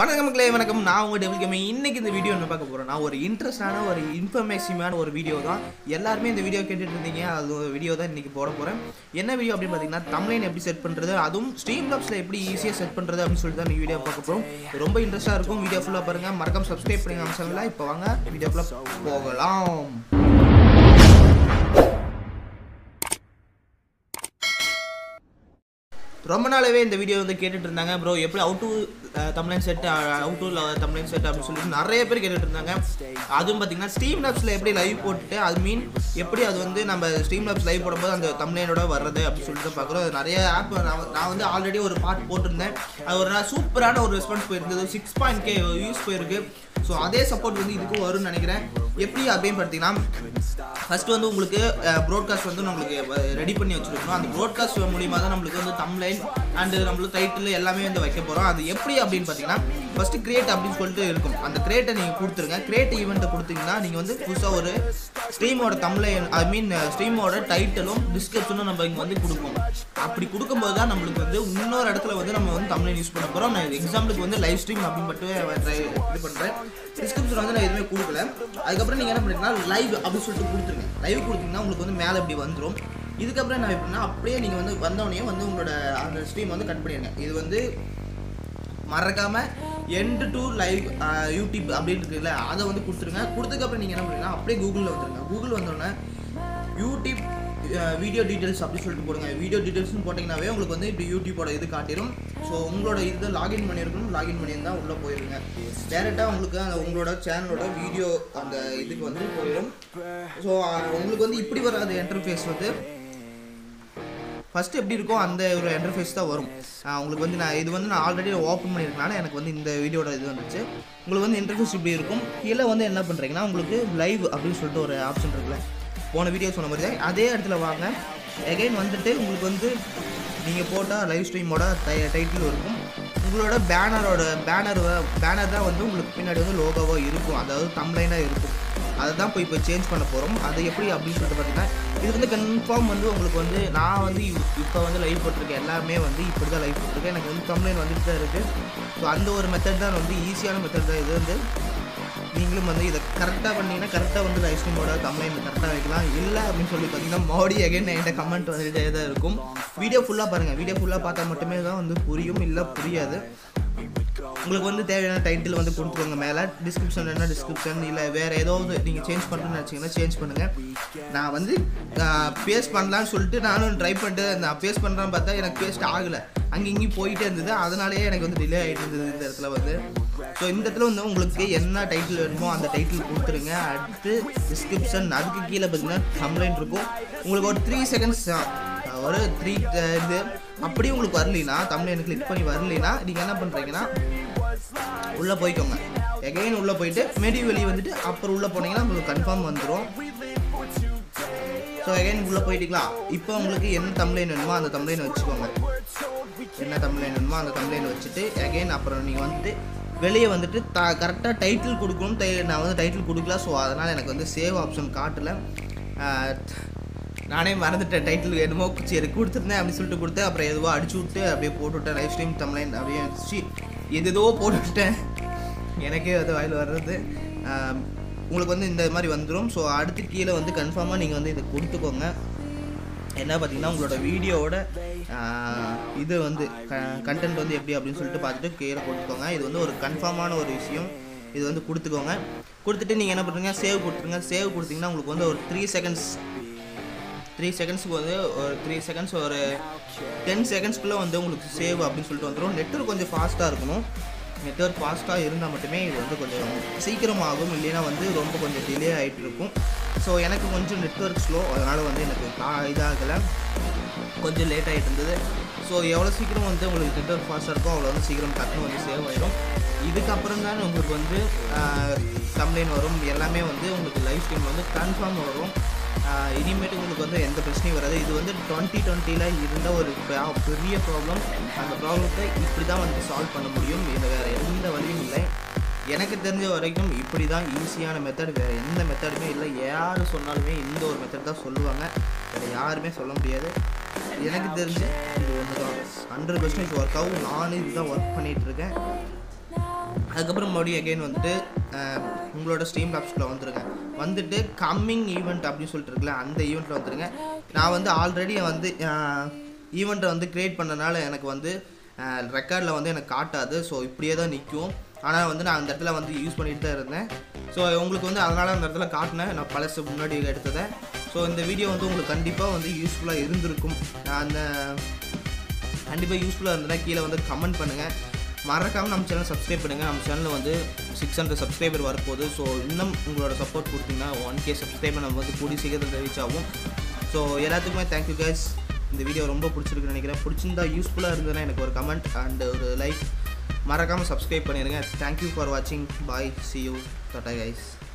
வணக்கம் மக்களே வணக்கம் நான் உங்கள் டெபிள் கேமிங் இன்னைக்கு இந்த வீடியோ என்ன பார்க்க போகிறேன் நான் ஒரு இன்ட்ரெஸ்டான ஒரு இன்ஃபர்மேட்டிவான ஒரு வீடியோ தான் எல்லாருமே இந்த வீடியோ கேட்டுட்டு இருந்தீங்க அது ஒரு வீடியோ தான் இன்னைக்கு போட போகிறேன் என்ன வீடியோ அப்படின்னு பார்த்தீங்கன்னா தமிழ்லைன் எப்படி செட் பண்ணுறது அதுவும் ஸ்ட்ரீம் லாப்ஸில் எப்படி ஈஸியாக செட் பண்ணுறது அப்படின்னு சொல்லிட்டு தான் இந்த வீடியோ பார்க்க போகிறோம் ரொம்ப இன்ட்ரெஸ்ட்டாக இருக்கும் வீடியோ ஃபுல்லாக பாருங்கள் மறக்காம சப்ஸ்கிரைப் பண்ணுங்க அம்சங்களா இப்போ வாங்க வீடியோக்குள்ளே போகலாம் ரொம்ப நாளாவே இந்த வீடியோ வந்து கேட்டுட்டு இருந்தாங்க ப்ரோ எப்படி அவுட் டு தமிழன் செட் அவுட் டு தமிழன் செட் அப்படின்னு சொல்லிட்டு நிறைய பேர் கேட்டுட்டு இருந்தாங்க அதுவும் பார்த்தீங்கன்னா ஸ்ட்ரீம் லாப்ஸில் எப்படி லைவ் போட்டுட்டு அது மீன் எப்படி அது வந்து நம்ம ஸ்ட்ரீம் லாப்ஸ் லைவ் போடும்போது அந்த தமிழனோட வர்றது அப்படின்னு சொல்லிட்டு பார்க்குறோம் அது நிறைய ஆப் நான் வந்து ஆல்ரெடி ஒரு பார்ட் போட்டிருந்தேன் அது ஒரு நாள் சூப்பரான ஒரு ரெஸ்பான்ஸ் போயிருந்தது சிக்ஸ் பாயிண்ட் கே யூஸ் போயிருக்கு ஸோ அதே சப்போர்ட் வந்து இதுக்கும் வரும்னு நினைக்கிறேன் எப்படி அப்படின்னு பார்த்தீங்கன்னா ஃபர்ஸ்ட் வந்து உங்களுக்கு ப்ராட்காஸ்ட் வந்து நம்மளுக்கு ரெடி பண்ணி வச்சிருக்கணும் அந்த ப்ராட்காஸ்ட் மூலியமாக தான் நம்மளுக்கு வந்து தம்லைன் அண்டு நம்மளுக்கு டைட்டில் எல்லாமே வந்து வைக்க போகிறோம் அது எப்படி அப்படின்னு பார்த்தீங்கன்னா ஃபர்ஸ்ட் கிரியேட் அப்படின்னு சொல்லிட்டு இருக்கும் அந்த கிரியேட்டை நீங்கள் கொடுத்துருங்க கிரியேட் ஈவெண்ட்டை கொடுத்தீங்கன்னா நீங்கள் வந்து புதுசாக ஒரு ஸ்ட்ரீமோட தம்லைன் ஐ மீன் ஸ்ட்ரீமோட டைட்டிலும் டிஸ்கிரிப்ஷனும் நம்ம இங்கே வந்து கொடுப்போம் அப்படி கொடுக்கும்போது தான் நம்மளுக்கு வந்து இன்னொரு இடத்துல வந்து நம்ம வந்து தமிழ் யூஸ் பண்ண போகிறோம் நான் எக்ஸாம்பிளுக்கு வந்து லைவ் ஸ்ட்ரீம் அப்படின்னு மட்டும் try- இது பண்ணுறேன் டிஸ்கிரிப்ஷன் வந்து நான் எதுவுமே கொடுக்கல அதுக்கப்புறம் நீங்கள் என்ன பண்ணுறீங்கன்னா லைவ் அப்படின்னு சொல்லிட்டு கொடுத்துருங்க லைவ் கொடுத்தீங்கன்னா உங்களுக்கு வந்து மேலே இப்படி வந்துடும் இதுக்கப்புறம் என்ன எப்படின்னா அப்படியே நீங்கள் வந்து வந்தோடனே வந்து உங்களோட அந்த ஸ்ட்ரீம் வந்து கட் பண்ணிடுங்க இது வந்து மறக்காம எண்டு டு லைவ் யூடியூப் அப்படின்னு இருக்குல்ல அதை வந்து கொடுத்துருங்க கொடுத்ததுக்கப்புறம் நீங்கள் என்ன பண்ணுறீங்கன்னா அப்படியே கூகுளில் வந்துருங்க கூகுள் வந்தோடனே யூடியூப் வீடியோ டீட்டெயில்ஸ் அப்படி சொல்லிட்டு போடுங்க வீடியோ டீட்டெயில்ஸ்னு போட்டிங்கனாவே உங்களுக்கு வந்து இப்படி யூடியூபோட இது காட்டிடும் ஸோ உங்களோட இது லாகின் பண்ணியிருக்கணும் லாகின் பண்ணியிருந்தால் உள்ளே போயிருங்க டேரெக்டாக உங்களுக்கு அந்த உங்களோட சேனலோட வீடியோ அந்த இதுக்கு வந்து போயிடும் ஸோ உங்களுக்கு வந்து இப்படி வராது இன்டர்ஃபேஸ் வந்து ஃபஸ்ட்டு எப்படி இருக்கோ அந்த ஒரு இன்டர்ஃபேஸ் தான் வரும் ஆஹ் உங்களுக்கு வந்து நான் இது வந்து நான் ஆல்ரெடி ஓப்பன் பண்ணியிருக்கனால எனக்கு வந்து இந்த வீடியோட இது வந்துச்சு உங்களுக்கு வந்து இன்டர்ஃபேஸ் இப்படி இருக்கும் கீழே வந்து என்ன பண்ணுறீங்கன்னா உங்களுக்கு லைவ் அப்படின்னு சொல்லிட்டு ஒரு ஆப்ஷன் இருக்குல்ல போன வீடியோ சொன்ன மாதிரி தான் அதே இடத்துல வாங்க எகைன் வந்துட்டு உங்களுக்கு வந்து நீங்கள் போட்டால் லைவ் ஸ்ட்ரீமோட டை டைட்டில் இருக்கும் உங்களோட பேனரோட பேனர் பேனர் தான் வந்து உங்களுக்கு பின்னாடி வந்து லோகோவாக இருக்கும் அதாவது தம்லைனாக இருக்கும் அதை தான் போய் இப்போ சேஞ்ச் பண்ண போகிறோம் அது எப்படி அப்படின்னு சொல்லிட்டு பார்த்தீங்கன்னா இது வந்து கன்ஃபார்ம் வந்து உங்களுக்கு வந்து நான் வந்து இப்போ வந்து லைவ் போட்டிருக்கேன் எல்லாமே வந்து இப்படி தான் லைவ் போட்டிருக்கேன் எனக்கு வந்து கம்ப்ளைண்ட் வந்துட்டு தான் இருக்குது ஸோ அந்த ஒரு மெத்தட் தான் வந்து ஈஸியான மெத்தட் தான் இது வந்து நீங்களும் வந்து இதை கரெக்டாக பண்ணீங்கன்னா கரெக்டாக வந்து லைவ் ஸ்ட்ரீமோட கம்ப்ளைண்ட் கரெக்டாக வைக்கலாம் இல்லை அப்படின்னு சொல்லி பார்த்தீங்கன்னா மோடி அகைன் என்கிட்ட கமெண்ட் வந்துகிட்டே தான் இருக்கும் வீடியோ ஃபுல்லாக பாருங்கள் வீடியோ ஃபுல்லாக பார்த்தா மட்டுமே தான் வந்து புரியும் இல்லை புரியாது உங்களுக்கு வந்து தேவையான டைட்டில் வந்து கொடுத்துருவாங்க மேலே டிஸ்கிரிப்ஷன் என்ன டிஸ்கிரிப்ஷன் இல்லை வேறு ஏதாவது நீங்கள் சேஞ்ச் பண்ணுறேன்னு நினச்சிங்கன்னா சேஞ்ச் பண்ணுங்கள் நான் வந்து பேஸ்ட் பண்ணலான்னு சொல்லிட்டு நானும் ட்ரை பண்ணிட்டு நான் பேஸ்ட் பண்ணுறேன்னு பார்த்தா எனக்கு பேஸ்ட் ஆகலை அங்கே இங்கேயும் போயிட்டே இருந்தது அதனாலேயே எனக்கு வந்து டிலே ஆகிட்டு இருந்தது இந்த இடத்துல வந்து ஸோ இந்த இடத்துல வந்து உங்களுக்கு என்ன டைட்டில் வேணுமோ அந்த டைட்டில் கொடுத்துருங்க அடுத்து டிஸ்கிரிப்ஷன் அதுக்கு கீழே பார்த்தீங்கன்னா கம்ப்ளைண்ட் இருக்கும் உங்களுக்கு ஒரு த்ரீ செகண்ட்ஸ் ஒரு த்ரீ இது அப்படியே உங்களுக்கு வரலைன்னா தமிழ் கிளிக் பண்ணி வரலைன்னா நீங்கள் என்ன பண்ணுறீங்கன்னா உள்ளே போய்க்கோங்க எகைன் உள்ளே போயிட்டு மெடி வெளியே வந்துட்டு அப்புறம் உள்ளே போனீங்கன்னா உங்களுக்கு கன்ஃபார்ம் வந்துடும் ஸோ எகைன் உள்ளே போயிட்டீங்களா இப்போ உங்களுக்கு என்ன தம்ப்ளைன் வேணுமோ அந்த தம்ப்ளைன் வச்சுக்கோங்க என்ன தம்ப்ளைன் வேணுமோ அந்த தம்ப்ளைன் வச்சுட்டு எகைன் அப்புறம் நீங்கள் வந்துட்டு வெளியே வந்துட்டு த கரெக்டாக டைட்டில் கொடுக்கணும் தை- நான் வந்து டைட்டில் கொடுக்கல ஸோ அதனால் எனக்கு வந்து சேவ் ஆப்ஷன் காட்டலை நானே மறந்துட்டேன் டைட்டில் என்னமோ சரி கொடுத்துருந்தேன் அப்படி சொல்லிட்டு கொடுத்தேன் அப்புறம் எதுவோ அடிச்சு விட்டு அப்படியே போட்டுவிட்டேன் லைவ் ஸ்ட்ரீம் தமிழன் அப்படியே சி எதுதோ போட்டுவிட்டேன் எனக்கே அது வாயில் வர்றது ஆஹ் உங்களுக்கு வந்து இந்த மாதிரி வந்துடும் ஸோ அடுத்து கீழே வந்து கன்ஃபார்மாக நீங்கள் வந்து இதை கொடுத்துக்கோங்க என்ன பார்த்தீங்கன்னா உங்களோட வீடியோவோட இது வந்து கண்டென்ட் வந்து எப்படி அப்படின்னு சொல்லிட்டு பார்த்துட்டு கீழே கொடுத்துக்கோங்க இது வந்து ஒரு கன்ஃபார்மான ஒரு விஷயம் இது வந்து கொடுத்துக்கோங்க கொடுத்துட்டு நீங்கள் என்ன பண்ணுறீங்க சேவ் கொடுத்துருங்க சேவ் கொடுத்தீங்கன்னா உங்களுக்கு வந்து ஒரு த்ரீ செகண்ட்ஸ் த்ரீ செகண்ட்ஸ்க்கு வந்து ஒரு த்ரீ செகண்ட்ஸ் ஒரு டென் செகண்ட்ஸ்க்குள்ளே வந்து உங்களுக்கு சேவ் அப்படின்னு சொல்லிட்டு வந்துடும் நெட்ஒர்க் கொஞ்சம் ஃபாஸ்ட்டாக இருக்கணும் நெட்ஒர்க் ஃபாஸ்ட்டாக இருந்தால் மட்டுமே இது வந்து கொஞ்சம் சீக்கிரமாகும் இல்லைன்னா வந்து ரொம்ப கொஞ்சம் டிலே ஆகிட்டு இருக்கும் ஸோ எனக்கு கொஞ்சம் நெட்ஒர்க் ஸ்லோ அதனால் வந்து எனக்கு கா- இதாகலை கொஞ்சம் லேட் ஆகிட்டு இருந்தது ஸோ எவ்வளோ சீக்கிரம் வந்து உங்களுக்கு நெட்ஒர்க் ஃபாஸ்ட்டாக இருக்கோ அவ்வளோ வந்து சீக்கிரம் டக்குனு வந்து சேவ் ஆயிடும் இதுக்கப்புறம் தான் உங்களுக்கு வந்து கம்ப்ளைண்ட் வரும் எல்லாமே வந்து உங்களுக்கு லைவ் ஸ்ட்ரீம் வந்து கன்ஃபார்ம் வரும் ஆஹ் இனிமேட்டு உங்களுக்கு வந்து எந்த பிரச்சனையும் வராது இது வந்து டுவெண்ட்டி டுவெண்ட்டியில் இருந்த ஒரு ப- பெரிய ப்ராப்ளம் அந்த ப்ராப்ளத்தை இப்படி தான் வந்து சால்வ் பண்ண முடியும் இது வேறு எந்த வழியும் இல்லை எனக்கு தெரிஞ்ச வரைக்கும் இப்படி தான் ஈஸியான மெத்தட் வேறு எந்த மெத்தடுமே இல்லை யார் சொன்னாலுமே இந்த ஒரு மெத்தட் தான் சொல்லுவாங்க வேறு யாருமே சொல்ல முடியாது எனக்கு தெரிஞ்சு இது ஒன்று தான் ஹண்ட்ரட் பர்சன்டேஜ் ஒர்க் ஆகும் நானும் இதுதான் ஒர்க் பண்ணிகிட்ருக்கேன் அதுக்கப்புறம் மறுபடியும் அகைன் வந்துட்டு அஹ், உங்களோட ஸ்ட்ரீம் லாப்ஸ்குள்ளே வந்துருங்க வந்துட்டு கம்மிங் ஈவெண்ட் அப்படின்னு சொல்லிட்டு இருக்குல்ல அந்த ஈவெண்ட்டில் வந்துருங்க நான் வந்து ஆல்ரெடி வந்து ஈவெண்ட்டை வந்து க்ரியேட் பண்ணனால எனக்கு வந்து ரெக்கார்டில் வந்து எனக்கு காட்டாது ஸோ இப்படியே தான் நிற்கும் ஆனால் வந்து நான் அந்த இடத்துல வந்து யூஸ் பண்ணிட்டு தான் இருந்தேன் ஸோ உங்களுக்கு வந்து அதனால் அந்த இடத்துல காட்டினேன் நான் பழசு முன்னாடி எடுத்ததை ஸோ இந்த வீடியோ வந்து உங்களுக்கு கண்டிப்பாக வந்து யூஸ்ஃபுல்லாக இருந்திருக்கும் நான் அந்த கண்டிப்பாக யூஸ்ஃபுல்லாக இருந்ததுன்னா கீழே வந்து கமெண்ட் பண்ணுங்கள் மறக்காமல் நம்ம சேனல் சப்ஸ்கிரைப் பண்ணுங்கள் நம்ம சேனலில் வந்து சிக்ஸ் ஹண்ட்ரட் சப்ஸ்கிரைபர் வரப்போகுது ஸோ இன்னும் உங்களோட சப்போர்ட் கொடுத்தீங்கன்னா ஒன் கே சப்ஸ்கிரைபர் நம்ம வந்து கூடி சீக்கிரத்தில் ரீச் ஆகும் ஸோ எல்லாத்துக்குமே தேங்க்யூ கைஸ் இந்த வீடியோ ரொம்ப பிடிச்சிருக்குன்னு நினைக்கிறேன் பிடிச்சிருந்தா யூஸ்ஃபுல்லாக இருந்ததுன்னா எனக்கு ஒரு கமெண்ட் அண்ட் ஒரு லைக் மறக்காமல் சப்ஸ்கிரைப் பண்ணிடுங்க தேங்க்யூ ஃபார் வாட்சிங் பாய் சி யூ டாட்டா கைஸ்